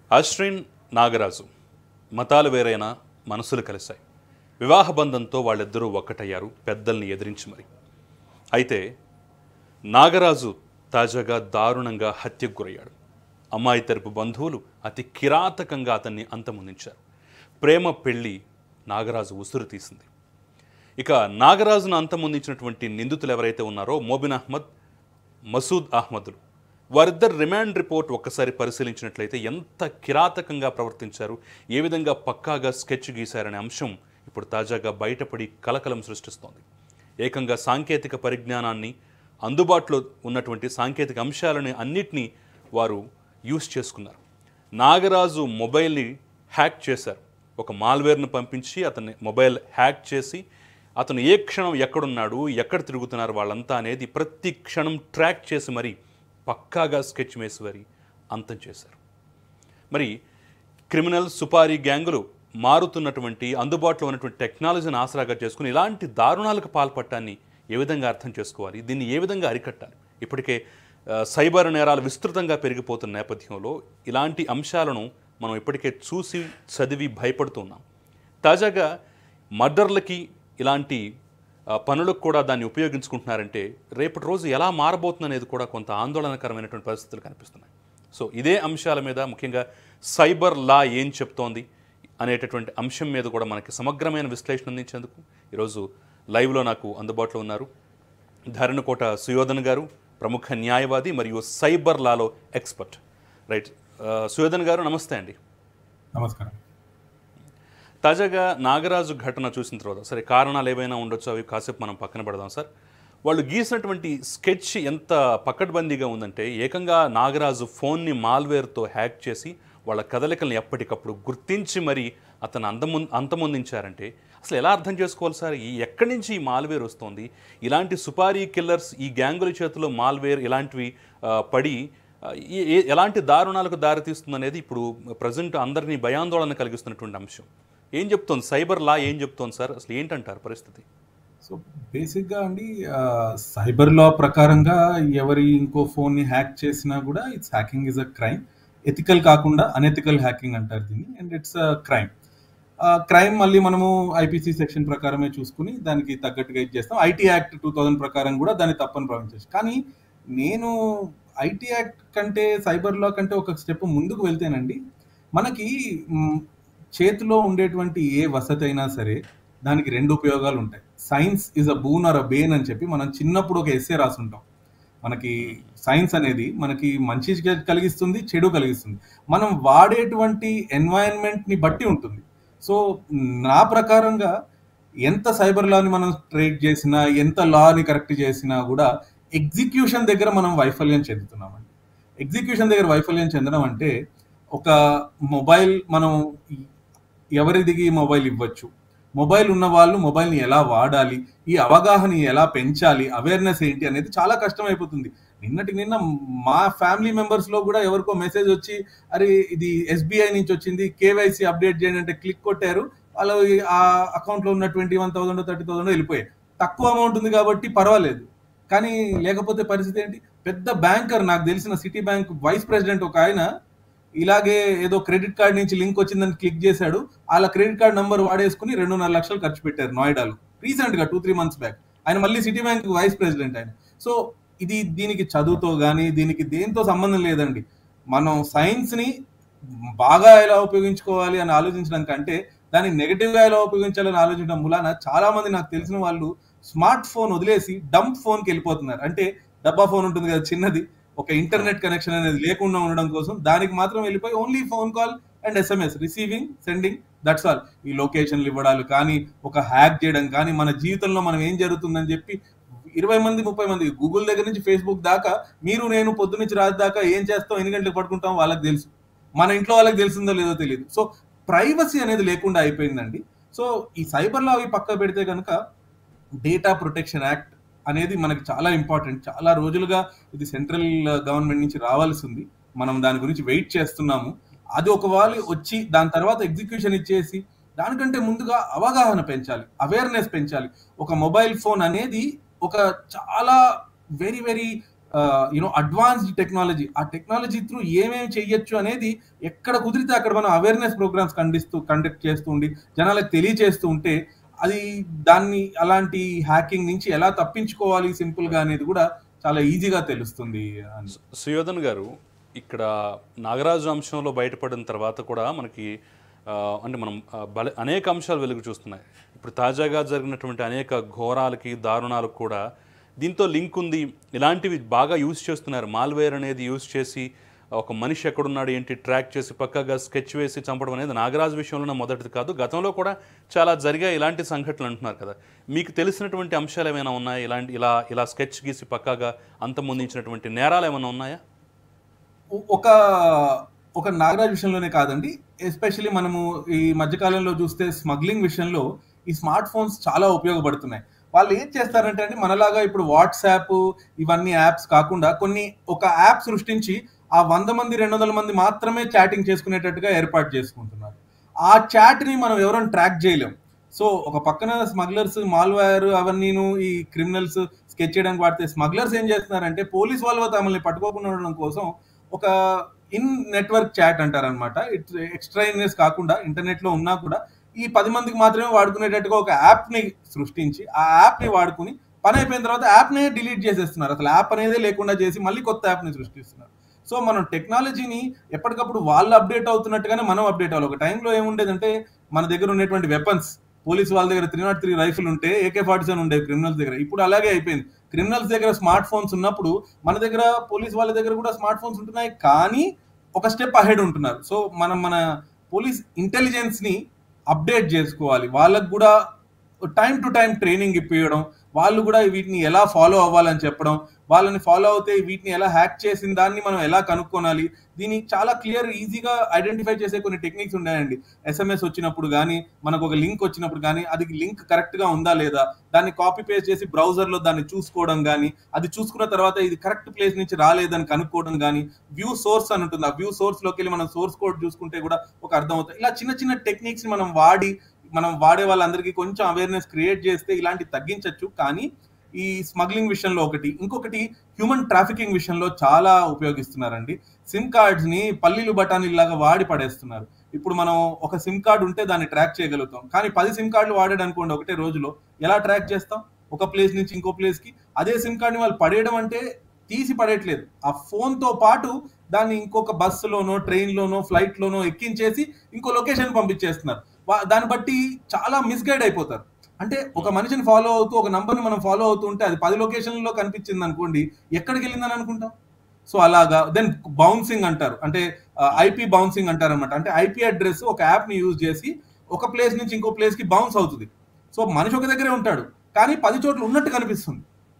అశ్విన్ నాగరాజు మతాలు వేరైనా మనసులు కలిశాయి వివాహ బంధంతో వాళ్ళిద్దరూ ఒక్కటయ్యారు పెద్దల్ని ఎదిరించి మరి అయితే నాగరాజు తాజాగా దారుణంగా హత్యకు గురయ్యాడు అమ్మాయి తరపు బంధువులు అతి కిరాతకంగా అతన్ని అంతమొందించారు ప్రేమ పెళ్లి నాగరాజు ఉసురు తీసింది ఇక నాగరాజును అంతమొందించినటువంటి నిందితులు ఎవరైతే ఉన్నారో మోబిన్ అహ్మద్ మసూద్ అహ్మద్లు వారిద్దరు రిమాండ్ రిపోర్ట్ ఒక్కసారి పరిశీలించినట్లయితే ఎంత కిరాతకంగా ప్రవర్తించారు ఏ విధంగా పక్కాగా స్కెచ్ గీశారనే అంశం ఇప్పుడు తాజాగా బయటపడి కలకలం సృష్టిస్తోంది ఏకంగా సాంకేతిక పరిజ్ఞానాన్ని అందుబాటులో ఉన్నటువంటి సాంకేతిక అంశాలని అన్నిటినీ వారు యూస్ చేసుకున్నారు నాగరాజు మొబైల్ని హ్యాక్ చేశారు ఒక మాల్వేర్ను పంపించి అతన్ని మొబైల్ హ్యాక్ చేసి అతను ఏ క్షణం ఎక్కడున్నాడు ఎక్కడ తిరుగుతున్నారు వాళ్ళంతా అనేది ప్రతి క్షణం ట్రాక్ చేసి మరి పక్కాగా స్కెచ్ వేసి మరి అంతం చేశారు మరి క్రిమినల్ సుపారీ గ్యాంగులు మారుతున్నటువంటి అందుబాటులో ఉన్నటువంటి టెక్నాలజీని ఆసరాగా చేసుకుని ఇలాంటి దారుణాలకు పాల్పట్టాన్ని ఏ విధంగా అర్థం చేసుకోవాలి దీన్ని ఏ విధంగా అరికట్టాలి ఇప్పటికే ఆ, సైబర్ నేరాలు విస్తృతంగా పెరిగిపోతున్న నేపథ్యంలో ఇలాంటి అంశాలను మనం ఇప్పటికే చూసి చదివి భయపడుతున్నాం తాజాగా మర్డర్లకి ఇలాంటి ఆ, పనులకు కూడా దాన్ని ఉపయోగించుకుంటున్నారంటే రేపటి రోజు ఎలా మారబోతుంది అనేది కూడా కొంత ఆందోళనకరమైనటువంటి పరిస్థితులు కనిపిస్తున్నాయి సో ఇదే అంశాల మీద ముఖ్యంగా సైబర్ లా ఏం చెప్తోంది అనేటటువంటి అంశం మీద కూడా మనకి సమగ్రమైన విశ్లేషణ అందించేందుకు ఈరోజు లైవ్లో నాకు అందుబాటులో ఉన్నారు ధరణకోట సుయోధన్ గారు ప్రముఖ న్యాయవాది మరియు సైబర్ లాలో ఎక్స్పర్ట్ రైట్ ఆ, సుయోధన్ గారు నమస్తే అండి నమస్కారం తాజాగా నాగరాజు ఘటన చూసిన తర్వాత సరే కారణాలు ఏవైనా ఉండొచ్చు అవి కాసేపు మనం పక్కన పెడదాం సార్ వాళ్ళు గీసినటువంటి స్కెచ్ ఎంత పకడ్బందీగా ఉందంటే ఏకంగా నాగరాజు ఫోన్ని మాల్వేర్తో హ్యాక్ చేసి వాళ్ళ కదలికలను ఎప్పటికప్పుడు గుర్తించి మరి అతను అంతము అంతమొందించారంటే అసలు ఎలా అర్థం చేసుకోవాలి సార్ ఈ ఎక్కడి నుంచి ఈ మాల్వేర్ వస్తుంది ఇలాంటి సుపారీ కిల్లర్స్ ఈ గ్యాంగుల చేతిలో మాల్వేర్ ఇలాంటివి ఆ, పడి ఆ, ఈ- ఏ- ఎలాంటి దారుణాలకు దారితీస్తుంది అనేది ఇప్పుడు ప్రజెంట్ అందరినీ భయాందోళన కలిగిస్తున్నటువంటి అంశం ఏం చెప్తోంది సైబర్ లా ఏం చెప్తోంది సార్ అసలు ఏంటంటారు పరిస్థితి సో బేసిక్గా అండి సైబర్ లా ప్రకారంగా ఎవరి ఇంకో ఫోన్ని హ్యాక్ చేసినా కూడా it's hacking is a crime ethical కాకుండా అనెథికల్ హ్యాకింగ్ అంటారు దీన్ని and it's a crime crime మళ్ళీ మనము ఐపీసీ సెక్షన్ ప్రకారమే చూసుకుని దానికి తగ్గట్టుగా ఇది చేస్తాం ఐటీ యాక్ట్ టూ థౌజండ్ ప్రకారం కూడా దాన్ని తప్పని భావించవచ్చు కానీ నేను ఐటీ యాక్ట్ కంటే సైబర్ లా కంటే ఒక స్టెప్ ముందుకు వెళ్తేనండి మనకి మ్, చేతిలో ఉండేటువంటి ఏ వసతి అయినా సరే దానికి రెండు ఉపయోగాలు ఉంటాయి science is a boon or a bane అని చెప్పి మనం చిన్నప్పుడు ఒక ఎస్సే రాసుంటాం మనకి సైన్స్ అనేది మనకి మంచి కలిగిస్తుంది చెడు కలిగిస్తుంది మనం వాడేటువంటి ఎన్వైరన్మెంట్ ని బట్టి ఉంటుంది సో నా ప్రకారంగా ఎంత సైబర్ లాని మనం ట్రేడ్ చేసినా ఎంత లాని కరెక్ట్ చేసినా కూడా ఎగ్జిక్యూషన్ దగ్గర మనం వైఫల్యం చెందుతున్నామండి ఎగ్జిక్యూషన్ దగ్గర వైఫల్యం చెందడం అంటే ఒక మొబైల్ మనం ఎవరిదికి మొబైల్ ఇవ్వచ్చు మొబైల్ ఉన్న వాళ్ళు మొబైల్ని ఎలా వాడాలి ఈ అవగాహన ఎలా పెంచాలి అవేర్నెస్ ఏంటి అనేది చాలా కష్టం అయిపోతుంది నిన్నటి నిన్న మా ఫ్యామిలీ మెంబర్స్ లో కూడా ఎవరికో మెసేజ్ వచ్చి అరే ఇది ఎస్బీఐ నుంచి వచ్చింది కేవైసీ అప్డేట్ చేయండి అంటే క్లిక్ కొట్టారు వాళ్ళు ఆ అకౌంట్ లో ఉన్న twenty one thousand thirty thousand వెళ్ళిపోయాయి తక్కువ అమౌంట్ ఉంది కాబట్టి పర్వాలేదు కానీ లేకపోతే పరిస్థితి ఏంటి పెద్ద బ్యాంకర్ నాకు తెలిసిన సిటీ బ్యాంక్ వైస్ ప్రెసిడెంట్ ఒక ఆయన ఇలాగే ఏదో క్రెడిట్ కార్డ్ నుంచి లింక్ వచ్చిందని క్లిక్ చేశాడు వాళ్ళ క్రెడిట్ కార్డ్ నంబర్ వాడేసుకుని రెండున్నర లక్షలు ఖర్చు పెట్టారు నోయిడాలో రీసెంట్ గా టూ త్రీ మంత్స్ బ్యాక్ ఆయన మళ్ళీ సిటీ బ్యాంక్ వైస్ ప్రెసిడెంట్ ఆయన సో ఇది దీనికి చదువుతో కానీ దీనికి దేంతో సంబంధం లేదండి మనం సైన్స్ ని బాగా ఎలా ఉపయోగించుకోవాలి అని ఆలోచించడం కంటే దాన్ని నెగటివ్ గా ఎలా ఉపయోగించాలని ఆలోచించడం మూలాన చాలా మంది నాకు తెలిసిన వాళ్ళు స్మార్ట్ ఫోన్ వదిలేసి డంప్ ఫోన్ కి వెళ్ళిపోతున్నారు అంటే డబ్బా ఫోన్ ఉంటుంది కదా చిన్నది ఒక ఇంటర్నెట్ కనెక్షన్ అనేది లేకుండా ఉండడం కోసం దానికి మాత్రం వెళ్ళిపోయి only phone call and SMS receiving sending that's all ఈ లొకేషన్లు ఇవ్వడాలు కానీ ఒక హ్యాక్ చేయడం కానీ మన జీవితంలో మనం ఏం జరుగుతుందని చెప్పి ఇరవై మంది ముప్పై మంది గూగుల్ దగ్గర నుంచి ఫేస్బుక్ దాకా మీరు నేను పొద్దు నుంచి రాజు దాకా ఏం చేస్తాం ఎన్ని గంటలకు పడుకుంటాం వాళ్ళకి తెలుసు మన ఇంట్లో వాళ్ళకి తెలిసిందో లేదో తెలియదు సో ప్రైవసీ అనేది లేకుండా అయిపోయిందండి సో ఈ సైబర్ లా అవి పక్క పెడితే కనుక డేటా ప్రొటెక్షన్ యాక్ట్ అనేది మనకి చాలా ఇంపార్టెంట్ చాలా రోజులుగా ఇది సెంట్రల్ గవర్నమెంట్ నుంచి రావాల్సి ఉంది మనం దాని గురించి వెయిట్ చేస్తున్నాము అది ఒకవేళ వచ్చి దాని తర్వాత ఎగ్జిక్యూషన్ ఇచ్చేసి దానికంటే ముందుగా అవగాహన పెంచాలి అవేర్నెస్ పెంచాలి ఒక మొబైల్ ఫోన్ అనేది ఒక చాలా very very you know advanced technology ఆ టెక్నాలజీ త్రూ ఏమేమి చెయ్యొచ్చు అనేది ఎక్కడ కుదిరితే అక్కడ మనం అవేర్నెస్ ప్రోగ్రామ్స్ కండిస్తూ కండక్ట్ చేస్తూ ఉండి జనాలకు తెలియచేస్తూ ఉంటే అది దాన్ని అలాంటి హ్యాకింగ్ నుంచి ఎలా తప్పించుకోవాలి సింపుల్ గా అనేది కూడా చాలా ఈజీగా తెలుస్తుంది అని సుయోధన్ గారు ఇక్కడ నాగరాజు అంశంలో బయటపడిన తర్వాత కూడా మనకి ఆ, అంటే మనం ఆ, బల అనేక అంశాలు వెలుగు చూస్తున్నాయి ఇప్పుడు తాజాగా జరిగినటువంటి అనేక ఘోరాలకి దారుణాలకు కూడా దీంతో లింక్ ఉంది ఇలాంటివి బాగా యూజ్ చేస్తున్నారు మాల్వేర్ అనేది యూజ్ చేసి ఒక మనిషి ఎక్కడున్నాడు ఏంటి ట్రాక్ చేసి పక్కగా స్కెచ్ వేసి చంపడం అనేది నాగరాజు విషయంలోనే మొదటిది కాదు గతంలో కూడా చాలా జరిగాయి ఇలాంటి సంఘటనలు అంటున్నారు కదా మీకు తెలిసినటువంటి అంశాలు ఏమైనా ఉన్నాయా ఇలాంటి ఇలా ఇలా స్కెచ్ గీసి పక్కాగా అంతమొందించినటువంటి నేరాలు ఏమైనా ఉన్నాయా ఒక ఒక నాగరాజ్ విషయంలోనే కాదండి ఎస్పెషల్లీ మనము ఈ మధ్యకాలంలో చూస్తే స్మగ్లింగ్ విషయంలో ఈ స్మార్ట్ ఫోన్స్ చాలా ఉపయోగపడుతున్నాయి వాళ్ళు ఏం చేస్తారంటే అండి మనలాగా ఇప్పుడు వాట్సాప్ ఇవన్నీ యాప్స్ కాకుండా కొన్ని ఒక యాప్ సృష్టించి ఆ వంద మంది రెండు వందల మంది మాత్రమే చాటింగ్ చేసుకునేటట్టుగా ఏర్పాటు చేసుకుంటున్నారు ఆ చాట్ ని మనం ఎవరైనా ట్రాక్ చేయలేం సో ఒక పక్కన స్మగ్లర్స్ మాల్వేర్ అవన్నీను ఈ క్రిమినల్స్ స్కెచ్ చేయడానికి వాడితే స్మగ్లర్స్ ఏం చేస్తున్నారంటే పోలీస్ వాళ్ళు తమల్ని పట్టుకోకుండా ఉండడం కోసం ఒక ఇన్ నెట్వర్క్ చాట్ అంటారనమాట ఇట్స్ ఎక్స్ట్రాయినస్ కాకుండా ఇంటర్నెట్ లో ఉన్నా కూడా ఈ పది మందికి మాత్రమే వాడుకునేటట్టుగా ఒక యాప్ ని సృష్టించి ఆ యాప్ ని వాడుకుని పని అయిపోయిన తర్వాత యాప్ నే డిలీట్ చేసేస్తున్నారు అసలు యాప్ అనేది లేకుండా చేసి మళ్ళీ కొత్త యాప్ ని సృష్టిస్తున్నారు సో మనం టెక్నాలజీని ఎప్పటికప్పుడు వాళ్ళు అప్డేట్ అవుతున్నట్టుగానే మనం అప్డేట్ అవ్వాలి ఒక టైంలో ఏముండేదంటే మన దగ్గర ఉన్నటువంటి వెపన్స్ పోలీస్ వాళ్ళ దగ్గర త్రీ నాట్ త్రీ రైఫిల్ ఉంటే ఏకే ఫార్టీ సెవెన్ ఉండేవి క్రిమినల్స్ దగ్గర ఇప్పుడు అలాగే అయిపోయింది క్రిమినల్స్ దగ్గర స్మార్ట్ ఫోన్స్ ఉన్నప్పుడు మన దగ్గర పోలీస్ వాళ్ళ దగ్గర కూడా స్మార్ట్ ఫోన్స్ ఉంటున్నాయి కానీ ఒక స్టెప్ అహెడ్ ఉంటున్నారు సో మనం మన పోలీస్ ఇంటెలిజెన్స్ ని అప్డేట్ చేసుకోవాలి వాళ్ళకు కూడా టైం టు టైం ట్రైనింగ్ ఇప్పించడం వాళ్ళు కూడా వీటిని ఎలా ఫాలో అవ్వాలని చెప్పడం వాళ్ళని ఫాలో అవుతే వీటిని ఎలా హ్యాక్ చేసిన దాన్ని మనం ఎలా కనుక్కోనాలి దీన్ని చాలా క్లియర్ ఈజీగా ఐడెంటిఫై చేసే కొన్ని టెక్నిక్స్ ఉన్నాయండి ఎస్ఎంఎస్ వచ్చినప్పుడు కానీ మనకు ఒక లింక్ వచ్చినప్పుడు కానీ అది లింక్ కరెక్ట్ గా ఉందా లేదా దాన్ని కాపీ పేస్ట్ చేసి బ్రౌజర్ లో దాన్ని చూసుకోవడం కానీ అది చూసుకున్న తర్వాత ఇది కరెక్ట్ ప్లేస్ నుంచి రాలేదని కనుక్కోవడం కానీ వ్యూ సోర్స్ అని ఉంటుంది ఆ వ్యూ సోర్స్ లోకి వెళ్ళి మనం సోర్స్ కోడ్ చూసుకుంటే కూడా ఒక అర్థం అవుతుంది ఇలా చిన్న చిన్న టెక్నిక్స్ మనం వాడి మనం వాడే వాళ్ళందరికీ కొంచెం అవేర్నెస్ క్రియేట్ చేస్తే ఇలాంటి తగ్గించవచ్చు కానీ ఈ స్మగ్లింగ్ విషయంలో ఒకటి ఇంకొకటి హ్యూమన్ ట్రాఫికింగ్ విషయంలో చాలా ఉపయోగిస్తున్నారండి సిమ్ కార్డ్స్ ని పల్లీలు బఠానీలు లాగా వాడి పడేస్తున్నారు ఇప్పుడు మనం ఒక సిమ్ కార్డ్ ఉంటే దాన్ని ట్రాక్ చేయగలుగుతాం కానీ పది సిమ్ కార్డులు వాడాడు అనుకోండి ఒకటే రోజులో ఎలా ట్రాక్ చేస్తాం ఒక ప్లేస్ నుంచి ఇంకో ప్లేస్ కి అదే సిమ్ కార్డ్ని వాళ్ళు పడేయడం అంటే తీసి పడేయట్లేదు ఆ ఫోన్ తో పాటు దాన్ని ఇంకొక బస్సులోనో ట్రైన్ లోనో ఫ్లైట్ లోనో ఎక్కించేసి ఇంకో లొకేషన్ పంపించేస్తున్నారు వా- దాన్ని బట్టి చాలా మిస్గైడ్ అయిపోతారు అంటే ఒక మనిషిని ఫాలో అవుతూ ఒక నంబర్ని మనం ఫాలో అవుతూ ఉంటే అది పది లొకేషన్లో కనిపించింది అనుకోండి ఎక్కడికి వెళ్ళిందని అనుకుంటాం సో అలాగా దెన్ బౌన్సింగ్ అంటారు అంటే ఐపీ బౌన్సింగ్ అంటారు అనమాట అంటే ఐపీ అడ్రస్ ఒక యాప్ ని యూజ్ చేసి ఒక ప్లేస్ నుంచి ఇంకో ప్లేస్ కి బౌన్స్ అవుతుంది సో మనిషి ఒక దగ్గరే ఉంటాడు కానీ పది చోట్ల ఉన్నట్టు కనిపిస్తుంది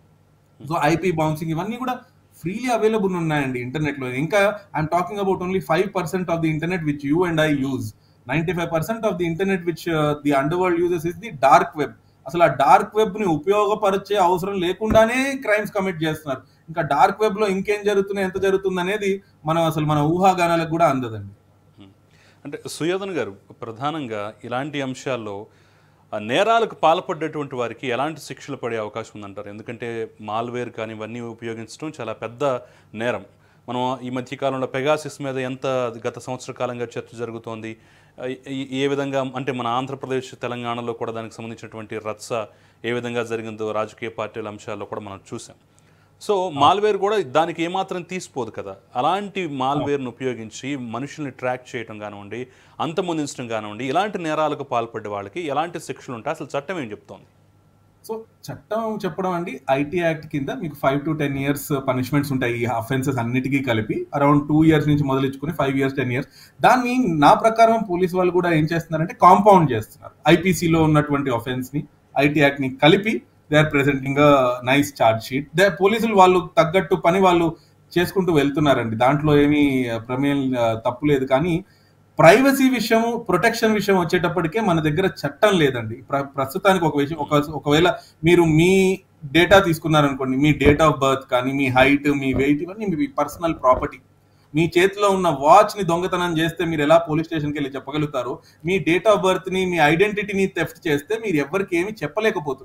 సో ఐపీ బౌన్సింగ్ ఇవన్నీ కూడా ఫ్రీలీ అవైలబుల్ ఉన్నాయండి ఇంటర్నెట్ లో ఇంకా I'm talking about only five percent of the internet which you and I use ninety five percent of the internet which the underworld uses is the dark web అసలు ఆ dark web ని ఉపయోగపరిచే అవసరం లేకుండానే crimes commit చేస్తున్నారు ఇంకా dark web లో ఇంకేం జరుగుతున్నాయి ఎంత జరుగుతుంది అనేది మనం అసలు మన ఊహాగానాలకు కూడా అందదండి అంటే సుయోధన్ గారు ప్రధానంగా ఇలాంటి అంశాల్లో ఆ నేరాలకు పాల్పడ్డటువంటి వారికి ఎలాంటి శిక్షలు పడే అవకాశం ఉందంటారు ఎందుకంటే మాల్వేర్ కానీ ఇవన్నీ ఉపయోగించడం చాలా పెద్ద నేరం మనం ఈ మధ్య కాలంలో పెగాసిస్ మీద ఎంత గత సంవత్సర కాలంగా చర్చ జరుగుతోంది ఆ, ఈ- ఏ విధంగా అంటే మన ఆంధ్రప్రదేశ్ తెలంగాణలో కూడా దానికి సంబంధించినటువంటి రత్స ఏ విధంగా జరిగిందో రాజకీయ పార్టీల అంశాల్లో కూడా మనం చూసాం సో మాల్వేర్ కూడా దానికి ఏమాత్రం తీసిపోదు కదా అలాంటి మాల్వేర్ను ఉపయోగించి మనుషుల్ని ట్రాక్ చేయడం కానివ్వండి అంతమొందించడం కానివ్వండి ఇలాంటి నేరాలకు పాల్పడ్డ వాళ్ళకి ఎలాంటి శిక్షలు ఉంటాయి అసలు చట్టం ఏం చెప్తోంది సో చట్టం చెప్పడం అండి ఐటీ యాక్ట్ కింద మీకు five to ten years punishments ఉంటాయి ఈ అఫెన్సెస్ అన్నిటికీ కలిపి అరౌండ్ టూ ఇయర్స్ నుంచి మొదలుచుకుని ఫైవ్ ఇయర్స్ టెన్ ఇయర్స్ దాన్ని నా ప్రకారం పోలీస్ వాళ్ళు కూడా ఏం చేస్తున్నారంటే కాంపౌండ్ చేస్తున్నారు ఐపీసీలో ఉన్నటువంటి అఫెన్స్ ని ఐటీ యాక్ట్ ని కలిపి they are presenting nice charge sheet they పోలీసులు వాళ్ళు తగ్గట్టు పని వాళ్ళు చేసుకుంటూ వెళ్తున్నారండి దాంట్లో ఏమీ ప్రమేయం ఆ, తప్పు లేదు కానీ ప్రైవసీ విషయం ప్రొటెక్షన్ విషయం వచ్చేటప్పటికే మన దగ్గర చట్టం లేదండి ప్ర- ప్రస్తుతానికి ఒక విషయం ఒక ఒకవేళ మీరు మీ డేటా తీసుకున్నారనుకోండి మీ డేట్ ఆఫ్ బర్త్ కానీ మీ హైట్ మీ వెయిట్ ఇవన్నీ మీ పర్సనల్ ప్రాపర్టీ మీ చేతిలో ఉన్న వాచ్ ని దొంగతనం చేస్తే మీరు ఎలా పోలీస్ స్టేషన్కి వెళ్ళి చెప్పగలుగుతారు మీ డేట్ ఆఫ్ బర్త్ ని మీ ఐడెంటిటీని థెఫ్ట్ చేస్తే మీరు ఎవరికి ఏమి చెప్పలేకపోతున్నారు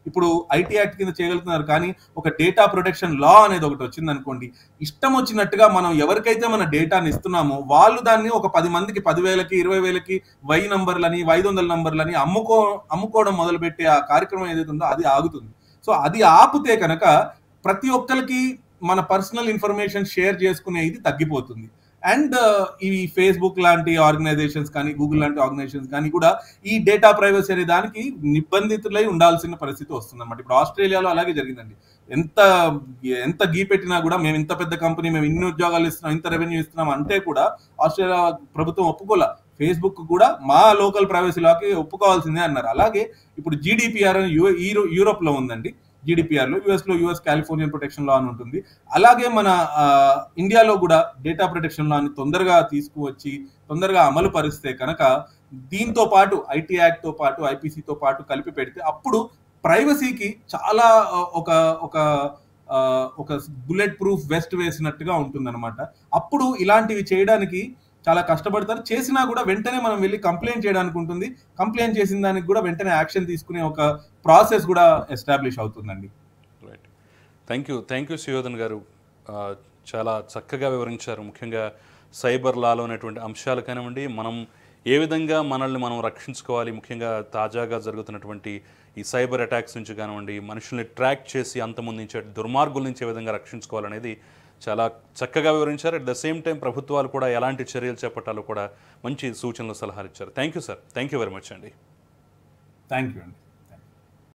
ఇప్పుడు ఐటీ యాక్ట్ కింద చేయగలుగుతున్నారు కానీ ఒక డేటా ప్రొటెక్షన్ లా అనేది ఒకటి వచ్చింది అనుకోండి ఇష్టం వచ్చినట్టుగా మనం ఎవరికైతే మన డేటాని ఇస్తున్నామో వాళ్ళు దాన్ని ఒక పది మందికి పదివేలకి ఇరవై వేలకి వై నంబర్లని ఐదు వందల నంబర్లని అమ్ముకో అమ్ముకోవడం మొదలుపెట్టే ఆ కార్యక్రమం ఏదైతే ఉందో అది ఆగుతుంది సో అది ఆపితే కనుక ప్రతి ఒక్కరికి మన పర్సనల్ ఇన్ఫర్మేషన్ షేర్ చేసుకునే ఇది తగ్గిపోతుంది అండ్ ఈ ఫేస్బుక్ లాంటి ఆర్గనైజేషన్స్ కానీ గూగుల్ లాంటి ఆర్గనైజేషన్స్ కానీ కూడా ఈ డేటా ప్రైవసీ అనే దానికి నిబంధితులై ఉండాల్సిన పరిస్థితి వస్తుంది అనమాట ఇప్పుడు ఆస్ట్రేలియాలో అలాగే జరిగిందండి ఎంత ఎంత గీ పెట్టినా కూడా మేము ఇంత పెద్ద కంపెనీ మేము ఇన్ని ఉద్యోగాలు ఇస్తున్నాం ఇంత రెవెన్యూ ఇస్తున్నాం అంటే కూడా ఆస్ట్రేలియా ప్రభుత్వం ఒప్పుకోలే ఫేస్బుక్ కూడా మా లోకల్ ప్రైవసీ లాకి ఒప్పుకోవాల్సిందే అన్నారు అలాగే ఇప్పుడు జీడిపిఆర్ అని యూరోప్ లో ఉందండి జీడిపిఆర్ లో యుఎస్ లో యుఎస్ కాలిఫోర్నియన్ ప్రొటెక్షన్ లా అని ఉంటుంది అలాగే మన ఆ, ఇండియాలో కూడా డేటా ప్రొటెక్షన్ లా అని తొందరగా తీసుకువచ్చి తొందరగా అమలు పరిస్తే కనుక దీంతో పాటు ఐటీ యాక్ట్ తో పాటు ఐపీసీతో పాటు కలిపి పెడితే అప్పుడు ప్రైవసీకి చాలా ఆ, ఒక ఒక ఆ, ఒక బుల్లెట్ ప్రూఫ్ వెస్ట్ వేసినట్టుగా ఉంటుందన్నమాట అప్పుడు ఇలాంటివి చేయడానికి చాలా కష్టపడతారు చేసినా కూడా వెంటనే మనం వెళ్ళి కంప్లైంట్ చేయడానికి ఉంటుంది కంప్లైంట్ చేసిన దానికి కూడా వెంటనే యాక్షన్ తీసుకునే ఒక ప్రాసెస్ కూడా ఎస్టాబ్లిష్ అవుతుందండి right thank you thank you Suyodhan గారు ఆ, చాలా చక్కగా వివరించారు ముఖ్యంగా సైబర్ లాలో ఉన్నటువంటి అంశాలు కానివ్వండి మనం ఏ విధంగా మనల్ని మనం రక్షించుకోవాలి ముఖ్యంగా తాజాగా జరుగుతున్నటువంటి ఈ సైబర్ అటాక్స్ నుంచి కానివ్వండి మనుషుల్ని ట్రాక్ చేసి అంతమొందించే దుర్మార్గుల నుంచి ఏ విధంగా రక్షించుకోవాలనేది చాలా చక్కగా వివరించారు అట్ ద సేమ్ టైం ప్రభుత్వాలు కూడా ఎలాంటి చర్యలు చేపట్టాలో కూడా మంచి సూచనలు సలహాలు ఇచ్చారు thank you sir thank you very much అండి థ్యాంక్ యూ అండి